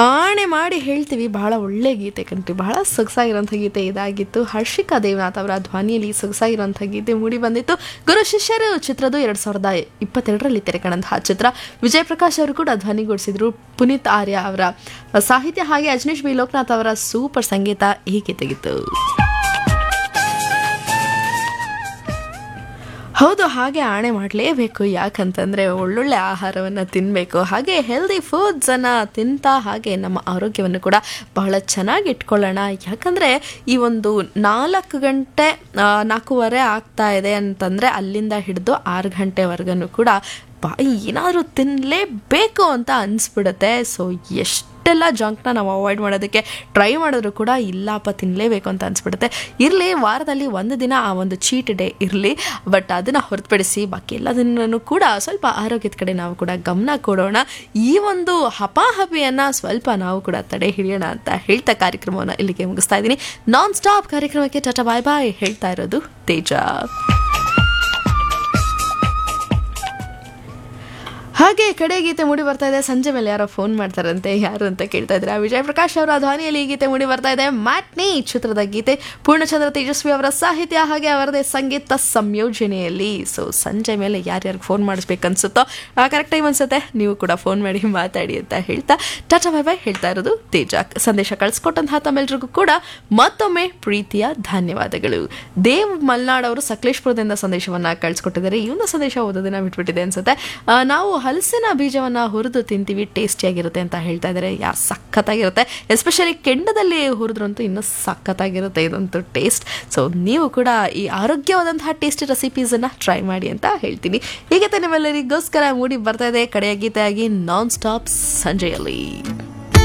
ಆಣೆ ಮಾಡಿ ಹೇಳ್ತೀವಿ ಬಹಳ ಒಳ್ಳೆ ಗೀತೆ ಕಣ್ರಿ ಬಹಳ ಸೊಗಸಾಗಿರೋಂಥ ಗೀತೆ ಇದಾಗಿತ್ತು ಹರ್ಷಿಕಾ ದೇವನಾಥ್ ಅವರ ಧ್ವನಿಯಲ್ಲಿ ಸೊಗಸಾಗಿರೋಂಥ ಗೀತೆ ಮೂಡಿ ಬಂದಿತ್ತು ಗುರು ಶಿಷ್ಯರು ಚಿತ್ರದ್ದು ಎರಡು ಸಾವಿರದ ಇಪ್ಪತ್ತೆರಡರಲ್ಲಿ ತೆರೆ ಕಾಣಂತಹ ಚಿತ್ರ ವಿಜಯ್ ಪ್ರಕಾಶ್ ಅವರು ಕೂಡ ಧ್ವನಿಗೊಳಿಸಿದ್ರು ಪುನೀತ್ ಆರ್ಯ ಅವರ ಸಾಹಿತ್ಯ ಹಾಗೆ ಅಜನೀಶ್ ಬಿ ಲೋಕನಾಥ್ ಅವರ ಸೂಪರ್ ಸಂಗೀತ ಈ ಗೀತೆಗಿತ್ತು ಹೌದು ಹಾಗೆ ಆಣೆ ಮಾಡಲೇಬೇಕು ಯಾಕಂತಂದರೆ ಒಳ್ಳೊಳ್ಳೆ ಆಹಾರವನ್ನು ತಿನ್ನಬೇಕು ಹಾಗೆ ಹೆಲ್ದಿ ಫುಡ್ಸನ್ನು ತಿಂತ ಹಾಗೆ ನಮ್ಮ ಆರೋಗ್ಯವನ್ನು ಕೂಡ ಬಹಳ ಚೆನ್ನಾಗಿ ಇಟ್ಕೊಳ್ಳೋಣ ಯಾಕಂದರೆ ಈ ಒಂದು ನಾಲ್ಕು ಗಂಟೆ ಆ, ನಾಲ್ಕೂವರೆ ಆಗ್ತಾ ಇದೆ ಅಂತಂದರೆ ಅಲ್ಲಿಂದ ಹಿಡಿದು ಆರು ಗಂಟೆವರೆಗೂ ಕೂಡ ಬಾ ಏನಾದರೂ ತಿನ್ನಲೇಬೇಕು ಅಂತ ಅನಿಸ್ಬಿಡುತ್ತೆ ಸೊ ಎಷ್ಟೆಲ್ಲ ಜಂಕ್ನ ನಾವು ಅವಾಯ್ಡ್ ಮಾಡೋದಕ್ಕೆ ಟ್ರೈ ಮಾಡಿದ್ರು ಕೂಡ ಇಲ್ಲಪ್ಪ ತಿನ್ನಲೇಬೇಕು ಅಂತ ಅನಿಸ್ಬಿಡುತ್ತೆ ಇರಲಿ ವಾರದಲ್ಲಿ ಒಂದು ದಿನ ಆ ಒಂದು ಚೀಟ್ ಡೇ ಇರಲಿ ಬಟ್ ಅದನ್ನು ಹೊರತುಪಡಿಸಿ ಬಾಕಿ ಎಲ್ಲ ದಿನನೂ ಕೂಡ ಸ್ವಲ್ಪ ಆರೋಗ್ಯದ ಕಡೆ ನಾವು ಕೂಡ ಗಮನ ಕೊಡೋಣ ಈ ಒಂದು ಹಪಾಹಪಿಯನ್ನು ಸ್ವಲ್ಪ ನಾವು ಕೂಡ ತಡೆ ಹಿಡಿಯೋಣ ಅಂತ ಹೇಳ್ತಾ ಕಾರ್ಯಕ್ರಮವನ್ನು ಇಲ್ಲಿಗೆ ಮುಗಿಸ್ತಾ ಇದ್ದೀನಿ ನಾನ್ ಸ್ಟಾಪ್ ಕಾರ್ಯಕ್ರಮಕ್ಕೆ ಟಾಟಾ ಬಾಯ್ ಬಾಯ್ ಹೇಳ್ತಾ ಇರೋದು ತೇಜ ಹಾಗೆ ಕಡೆ ಗೀತೆ ಮೂಡಿ ಬರ್ತಾ ಇದೆ ಸಂಜೆ ಮೇಲೆ ಯಾರೋ ಫೋನ್ ಮಾಡ್ತಾರಂತೆ ಯಾರು ಅಂತ ಕೇಳ್ತಾ ಇದ್ರೆ ವಿಜಯ್ ಪ್ರಕಾಶ್ ಅವರ ಧ್ವನಿಯಲ್ಲಿ ಈ ಗೀತೆ ಮೂಡಿ ಬರ್ತಾ ಇದೆ ಮ್ಯಾಟ್ನಿ ಚಿತ್ರದ ಗೀತೆ ಪೂರ್ಣಚಂದ್ರ ತೇಜಸ್ವಿ ಅವರ ಸಾಹಿತ್ಯ ಹಾಗೆ ಅವರದೇ ಸಂಗೀತ ಸಂಯೋಜನೆಯಲ್ಲಿ ಸೊ ಸಂಜೆ ಮೇಲೆ ಯಾರ್ಯಾರಿಗೆ ಫೋನ್ ಮಾಡಿಸ್ಬೇಕನ್ಸುತ್ತೋ ಆ ಕರೆಕ್ಟ್ ಟೈಮ್ ಅನ್ಸುತ್ತೆ ನೀವು ಕೂಡ ಫೋನ್ ಮಾಡಿ ಮಾತಾಡಿ ಅಂತ ಹೇಳ್ತಾ ಟಾಟಾ ಬೈ ಬೈ ಹೇಳ್ತಾ ಇರೋದು ತೇಜ ಸಂದೇಶ ಕಳಿಸ್ಕೊಟ್ಟಂತಹ ತಮ್ಮೆಲ್ರಿಗೂ ಕೂಡ ಮತ್ತೊಮ್ಮೆ ಪ್ರೀತಿಯ ಧನ್ಯವಾದಗಳು ದೇವ್ ಮಲ್ನಾಡ್ ಅವರು ಸಕಲೇಶ್ಪುರದಿಂದ ಸಂದೇಶವನ್ನ ಕಳಿಸ್ಕೊಟ್ಟಿದ್ದಾರೆ ಈ ಒಂದು ಸಂದೇಶ ಓದೋದನ್ನ ಬಿಟ್ಬಿಟ್ಟಿದೆ ಅನ್ಸುತ್ತೆ ಆ, ನಾವು ಹಲಸಿನ ಬೀಜವನ್ನ ಹುರಿದು ತಿಂತೀವಿ ಟೇಸ್ಟಿಯಾಗಿರುತ್ತೆ ಅಂತ ಹೇಳ್ತಾ ಇದ್ದಾರೆ ಯಾ ಸಖತ್ತಾಗಿರುತ್ತೆ ಎಸ್ಪೆಷಲಿ ಕೆಂಡದಲ್ಲಿ ಹುರಿದ್ರಂತೂ ಇನ್ನೂ ಸಖತ್ತಾಗಿರುತ್ತೆ ಇದಂತೂ ಟೇಸ್ಟ್ ಸೊ ನೀವು ಕೂಡ ಈ ಆರೋಗ್ಯವಾದಂತಹ ಟೇಸ್ಟಿ ರೆಸಿಪೀಸನ್ನು ಟ್ರೈ ಮಾಡಿ ಅಂತ ಹೇಳ್ತೀನಿ ಹೀಗೆ ನಿಮ್ಮೆಲ್ಲರಿಗೋಸ್ಕರ ಮೂಡಿ ಬರ್ತಾ ಇದೆ ಕಡೆಯ ಗೀತೆಯಾಗಿ ನಾನ್ ಸ್ಟಾಪ್ ಸಂಜೆಯಲ್ಲಿ